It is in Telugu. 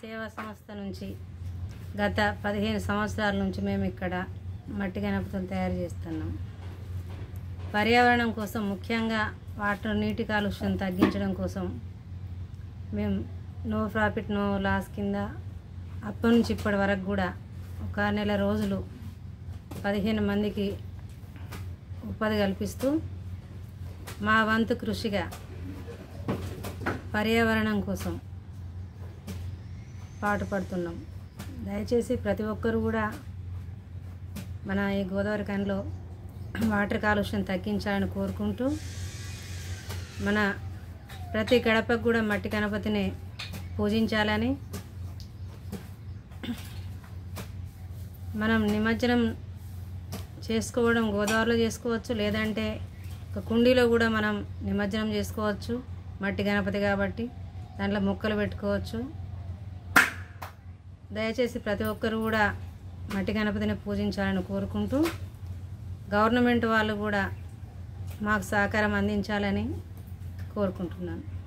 సేవా సంస్థ నుంచి గత పదిహేను సంవత్సరాల నుంచి మేము ఇక్కడ మట్టి గణపతులు తయారు చేస్తున్నాం పర్యావరణం కోసం ముఖ్యంగా వాటర్ నీటి కాలుష్యం తగ్గించడం కోసం మేము నో ప్రాఫిట్ నో లాస్ కింద అప్పటి నుంచి ఇప్పటి వరకు కూడా ఒక నెల రోజులు పదిహేను మందికి ఉపాధి కల్పిస్తూ మా వంతు కృషిగా పర్యావరణం కోసం పాటుపడుతున్నాం దయచేసి ప్రతి ఒక్కరు కూడా మన ఈ గోదావరి కనిలో వాటర్ కాలుష్యం తగ్గించాలని కోరుకుంటూ మన ప్రతి గడపకు కూడా మట్టి గణపతిని పూజించాలని మనం నిమజ్జనం చేసుకోవడం గోదావరిలో చేసుకోవచ్చు లేదంటే ఒక కుండీలో కూడా మనం నిమజ్జనం చేసుకోవచ్చు మట్టి గణపతి కాబట్టి దాంట్లో మొక్కలు పెట్టుకోవచ్చు దయచేసి ప్రతి ఒక్కరు కూడా మట్టి గణపతిని పూజించాలని కోరుకుంటూ గవర్నమెంట్ వాళ్ళు కూడా మాకు సహకారం అందించాలని కోరుకుంటున్నాను